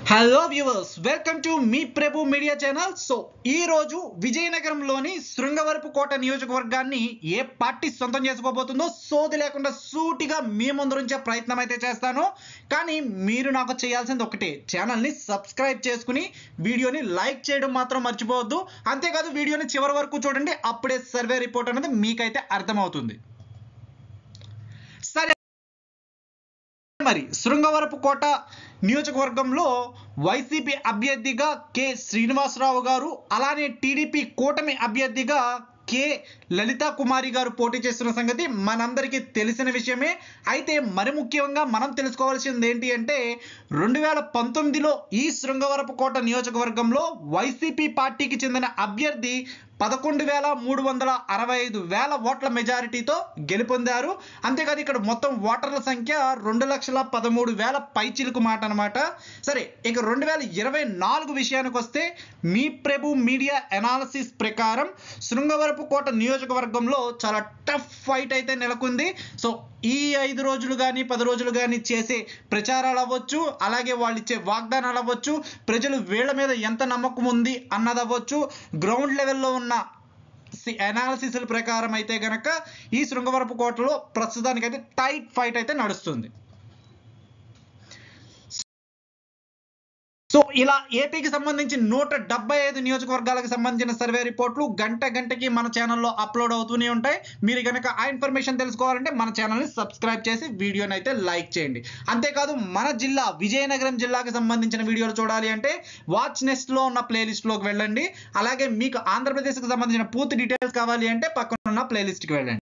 hello viewers welcome to మీ Prabhu media channel so ఈ రోజు విజయనగరంలోని శృంగవరపు కోట నియోజకవర్గాన్ని ఏ పార్టీ సొంతం చేసుకోబోతుందో సోది లేకుండా సూటిగా మీ ముందు నుంచే ప్రయత్నం అయితే చేస్తాను కానీ మీరు నాకు చేయాల్సింది ఒకటే ఛానల్ని సబ్స్క్రైబ్ చేసుకుని వీడియోని లైక్ చేయడం మాత్రం మర్చిపోవద్దు అంతేకాదు వీడియోని చివరి వరకు చూడండి అప్పుడే సర్వే రిపోర్ట్ అనేది మీకైతే అర్థమవుతుంది సరే మరి శృంగవరపు కోట నియోజకవర్గంలో వైసీపీ అభ్యర్థిగా కె శ్రీనివాసరావు గారు అలానే టీడీపీ కూటమి అభ్యర్థిగా కె లలితా కుమారి గారు పోటీ చేస్తున్న సంగతి మనందరికీ తెలిసిన విషయమే అయితే మరి ముఖ్యంగా మనం తెలుసుకోవాల్సింది ఏంటి అంటే రెండు వేల పంతొమ్మిదిలో ఈ శృంగవరపు కోట నియోజకవర్గంలో వైసీపీ పార్టీకి చెందిన అభ్యర్థి పదకొండు వేల మూడు వందల అరవై ఐదు వేల ఓట్ల మెజారిటీతో గెలుపొందారు అంతేకాదు ఇక్కడ మొత్తం ఓటర్ల సంఖ్య రెండు లక్షల పదమూడు వేల పైచిలుకు మాట అనమాట సరే ఇక రెండు వేల ఇరవై నాలుగు విషయానికి వస్తే మీ ప్రభు మీడియా అనాలసిస్ ప్రకారం శృంగవరపు కోట నియోజకవర్గంలో చాలా టఫ్ ఫైట్ అయితే నెలకొంది సో ఈ ఐదు రోజులు కానీ పది రోజులు కానీ చేసే ప్రచారాలు అవ్వచ్చు అలాగే వాళ్ళు ఇచ్చే వాగ్దానాలు అవ్వచ్చు ప్రజలు వీళ్ళ మీద ఎంత నమ్మకం ఉంది అన్నది అవ్వచ్చు గ్రౌండ్ లెవెల్లో ఉన్న అనాలిసిస్ ప్రకారం అయితే గనక ఈ శృంగవరపు కోటలో ప్రస్తుతానికైతే టైట్ ఫైట్ అయితే నడుస్తుంది సో ఇలా ఏపీకి సంబంధించి నూట డెబ్బై ఐదు నియోజకవర్గాలకు సంబంధించిన సర్వే రిపోర్ట్లు గంట గంటకి మన ఛానల్లో అప్లోడ్ అవుతూనే ఉంటాయి మీరు కనుక ఆ ఇన్ఫర్మేషన్ తెలుసుకోవాలంటే మన ఛానల్ని సబ్స్క్రైబ్ చేసి వీడియోని అయితే లైక్ చేయండి అంతేకాదు మన జిల్లా విజయనగరం జిల్లాకి సంబంధించిన వీడియోలు చూడాలి అంటే వాచ్ నెస్ట్లో ఉన్న ప్లేలిస్ట్లోకి వెళ్ళండి అలాగే మీకు ఆంధ్రప్రదేశ్కి సంబంధించిన పూర్తి డీటెయిల్స్ కావాలి అంటే పక్కన ఉన్న ప్లేలిస్ట్కి వెళ్ళండి